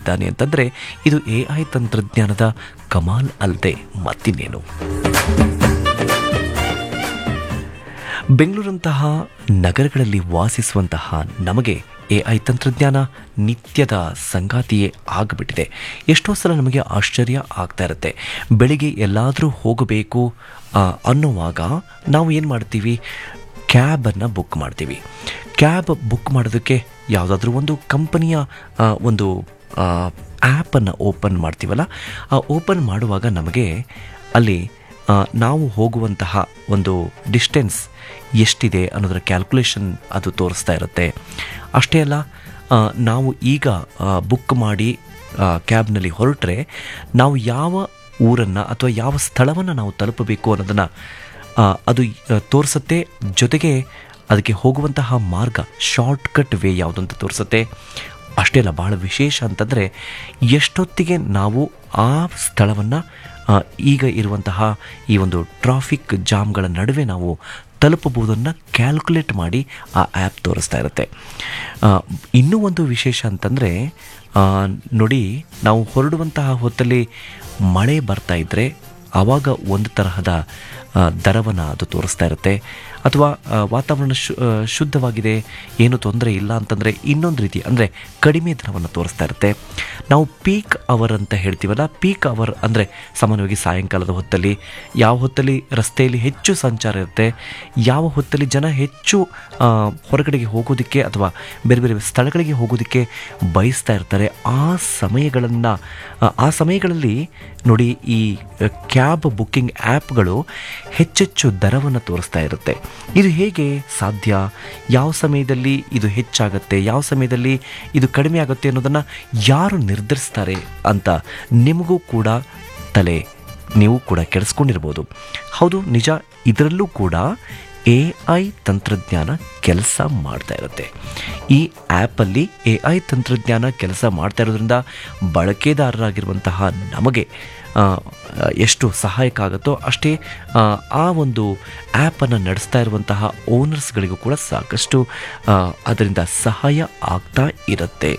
ಮಾಡಿದ್ದಾನೆ ಅಂತಂದರೆ ಇದು ಎ ಐ ತಂತ್ರಜ್ಞಾನದ ಕಮಾಲ್ ಅಲ್ಲದೆ ಮತ್ತಿನ್ನೇನು ಬೆಂಗಳೂರಂತಹ ನಗರಗಳಲ್ಲಿ ವಾಸಿಸುವಂತಹ ನಮಗೆ ಎ ಐ ತಂತ್ರಜ್ಞಾನ ನಿತ್ಯದ ಸಂಗಾತಿಯೇ ಆಗಿಬಿಟ್ಟಿದೆ ಎಷ್ಟೋ ಸಲ ನಮಗೆ ಆಶ್ಚರ್ಯ ಆಗ್ತಾ ಇರುತ್ತೆ ಬೆಳಿಗ್ಗೆ ಎಲ್ಲಾದರೂ ಹೋಗಬೇಕು ಆ, ಅನ್ನುವಾಗ ನಾವು ಏನು ಮಾಡ್ತೀವಿ ಕ್ಯಾಬನ್ನು ಬುಕ್ ಮಾಡ್ತೀವಿ ಕ್ಯಾಬ್ ಬುಕ್ ಮಾಡೋದಕ್ಕೆ ಯಾವುದಾದ್ರೂ ಒಂದು ಕಂಪನಿಯ ಆ, ಒಂದು ಆ್ಯಪನ್ನು ಓಪನ್ ಮಾಡ್ತೀವಲ್ಲ ಆ ಓಪನ್ ಮಾಡುವಾಗ ನಮಗೆ ಅಲ್ಲಿ ಆ, ನಾವು ಹೋಗುವಂತಹ ಒಂದು ಡಿಸ್ಟೆನ್ಸ್ ಎಷ್ಟಿದೆ ಅನ್ನೋದರ ಕ್ಯಾಲ್ಕುಲೇಷನ್ ಅದು ತೋರಿಸ್ತಾ ಇರುತ್ತೆ ಅಷ್ಟೇ ಅಲ್ಲ ಆ, ನಾವು ಈಗ ಬುಕ್ ಮಾಡಿ ಕ್ಯಾಬ್ನಲ್ಲಿ ಹೊರಟ್ರೆ ನಾವು ಯಾವ ಊರನ್ನು ಅಥವಾ ಯಾವ ಸ್ಥಳವನ್ನು ನಾವು ತಲುಪಬೇಕು ಅನ್ನೋದನ್ನು ಆ, ಅದು ಆ, ತೋರಿಸುತ್ತೆ ಜೊತೆಗೆ ಅದಕ್ಕೆ ಹೋಗುವಂತಹ ಮಾರ್ಗ ಶಾರ್ಟ್ಕಟ್ ವೇ ಯಾವುದು ಅಂತ ತೋರಿಸುತ್ತೆ ಅಷ್ಟೇ ಅಲ್ಲ ಬಹಳ ವಿಶೇಷ ಅಂತಂದರೆ ಎಷ್ಟೊತ್ತಿಗೆ ನಾವು ಆ ಸ್ಥಳವನ್ನು ಈಗ ಇರುವಂತಹ ಈ ಒಂದು ಟ್ರಾಫಿಕ್ ಜಾಮ್ಗಳ ನಡುವೆ ನಾವು ತಲುಪಬಹುದನ್ನು ಕ್ಯಾಲ್ಕುಲೇಟ್ ಮಾಡಿ ಆ ಆ್ಯಪ್ ತೋರಿಸ್ತಾ ಇರುತ್ತೆ ಆ, ಇನ್ನೂ ಒಂದು ವಿಶೇಷ ಅಂತಂದರೆ ನೋಡಿ ನಾವು ಹೊರಡುವಂತಹ ಹೊತ್ತಲ್ಲಿ ಮಳೆ ಬರ್ತಾ ಇದ್ದರೆ ಆವಾಗ ಒಂದು ತರಹದ ಆ, ದರವನ್ನು ಅದು ತೋರಿಸ್ತಾ ಇರುತ್ತೆ ಅಥವಾ ಆ, ವಾತಾವರಣ ಶು ಆ, ಶುದ್ಧವಾಗಿದೆ ಏನು ತೊಂದರೆ ಇಲ್ಲ ಅಂತಂದರೆ ಇನ್ನೊಂದು ರೀತಿ ಅಂದರೆ ಕಡಿಮೆ ದರವನ್ನು ತೋರಿಸ್ತಾ ಇರುತ್ತೆ ನಾವು ಪೀಕ್ ಅವರ್ ಅಂತ ಹೇಳ್ತೀವಲ್ಲ ಪೀಕ್ ಅವರ್ ಅಂದರೆ ಸಾಮಾನ್ಯವಾಗಿ ಸಾಯಂಕಾಲದ ಹೊತ್ತಲ್ಲಿ ಯಾವ ಹೊತ್ತಲ್ಲಿ ರಸ್ತೆಯಲ್ಲಿ ಹೆಚ್ಚು ಸಂಚಾರ ಇರುತ್ತೆ ಯಾವ ಹೊತ್ತಲ್ಲಿ ಜನ ಹೆಚ್ಚು ಆ, ಹೊರಗಡೆಗೆ ಹೋಗೋದಕ್ಕೆ ಅಥವಾ ಬೇರೆ ಬೇರೆ ಸ್ಥಳಗಳಿಗೆ ಹೋಗೋದಕ್ಕೆ ಬಯಸ್ತಾ ಇರ್ತಾರೆ ಆ ಸಮಯಗಳನ್ನು ಆ ಸಮಯಗಳಲ್ಲಿ ನೋಡಿ ಈ ಕ್ಯಾಬ್ ಬುಕ್ಕಿಂಗ್ ಆ್ಯಪ್ಗಳು ಹೆಚ್ಚೆಚ್ಚು ದರವನ್ನು ತೋರಿಸ್ತಾ ಇರುತ್ತೆ ಇದು ಹೇಗೆ ಸಾಧ್ಯ ಯಾವ ಸಮಯದಲ್ಲಿ ಇದು ಹೆಚ್ಚಾಗುತ್ತೆ ಯಾವ ಸಮಯದಲ್ಲಿ ಇದು ಕಡಿಮೆ ಆಗುತ್ತೆ ಅನ್ನೋದನ್ನು ಯಾರು ನಿರ್ಧರಿಸ್ತಾರೆ ಅಂತ ನಿಮಗೂ ಕೂಡ ತಲೆ ನೀವು ಕೂಡ ಕೆಡಿಸ್ಕೊಂಡಿರ್ಬೋದು ಹೌದು ನಿಜ ಇದರಲ್ಲೂ ಕೂಡ ಎ ಐ ತಂತ್ರಜ್ಞಾನ ಕೆಲಸ ಮಾಡ್ತಾ ಇರುತ್ತೆ ಈ ಆ್ಯಪಲ್ಲಿ ಎ ಐ ತಂತ್ರಜ್ಞಾನ ಕೆಲಸ ಮಾಡ್ತಾ ಇರೋದ್ರಿಂದ ಬಳಕೆದಾರರಾಗಿರುವಂತಹ ನಮಗೆ ಆ, ಎಷ್ಟು ಸಹಾಯಕ ಆಗುತ್ತೋ ಅಷ್ಟೇ ಆ, ಆ ಒಂದು ಆ್ಯಪನ್ನು ನಡೆಸ್ತಾ ಇರುವಂತಹ ಓನರ್ಸ್ಗಳಿಗೂ ಕೂಡ ಸಾಕಷ್ಟು ಆ, ಅದರಿಂದ ಸಹಾಯ ಆಗ್ತಾ ಇರುತ್ತೆ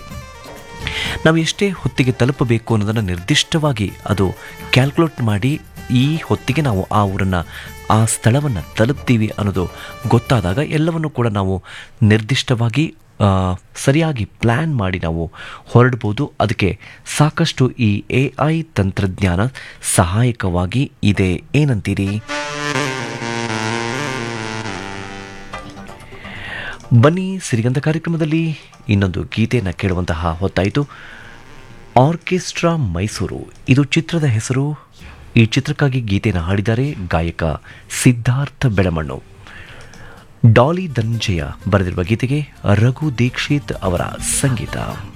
ನಾವು ಎಷ್ಟೇ ಹೊತ್ತಿಗೆ ತಲುಪಬೇಕು ಅನ್ನೋದನ್ನು ನಿರ್ದಿಷ್ಟವಾಗಿ ಅದು ಕ್ಯಾಲ್ಕುಲೇಟ್ ಮಾಡಿ ಈ ಹೊತ್ತಿಗೆ ನಾವು ಆ ಊರನ್ನು ಆ ಸ್ಥಳವನ್ನು ತಲುಪ್ತೀವಿ ಅನ್ನೋದು ಗೊತ್ತಾದಾಗ ಎಲ್ಲವನ್ನು ಕೂಡ ನಾವು ನಿರ್ದಿಷ್ಟವಾಗಿ ಆ, ಸರಿಯಾಗಿ ಪ್ಲ್ಯಾನ್ ಮಾಡಿ ನಾವು ಹೊರಡ್ಬೋದು ಅದಕ್ಕೆ ಸಾಕಷ್ಟು ಈ ಎ ಐ ತಂತ್ರಜ್ಞಾನ ಸಹಾಯಕವಾಗಿ ಇದೆ ಏನಂತೀರಿ ಬನ್ನಿ ಸಿರಿಗಂಧ ಕಾರ್ಯಕ್ರಮದಲ್ಲಿ ಇನ್ನೊಂದು ಗೀತೆಯನ್ನು ಕೇಳುವಂತಹ ಹೊತ್ತಾಯಿತು ಆರ್ಕೆಸ್ಟ್ರಾ ಮೈಸೂರು ಇದು ಚಿತ್ರದ ಹೆಸರು ಈ ಚಿತ್ರಕ್ಕಾಗಿ ಗೀತೆಯನ್ನು ಹಾಡಿದ್ದಾರೆ ಗಾಯಕ ಸಿದ್ಧಾರ್ಥ ಬೆಳಮಣ್ಣು ಡಾಲಿ ಧನಂಜಯ ಬರೆದಿರುವ ಗೀತೆಗೆ ರಘು ದೀಕ್ಷಿತ್ ಅವರ ಸಂಗೀತ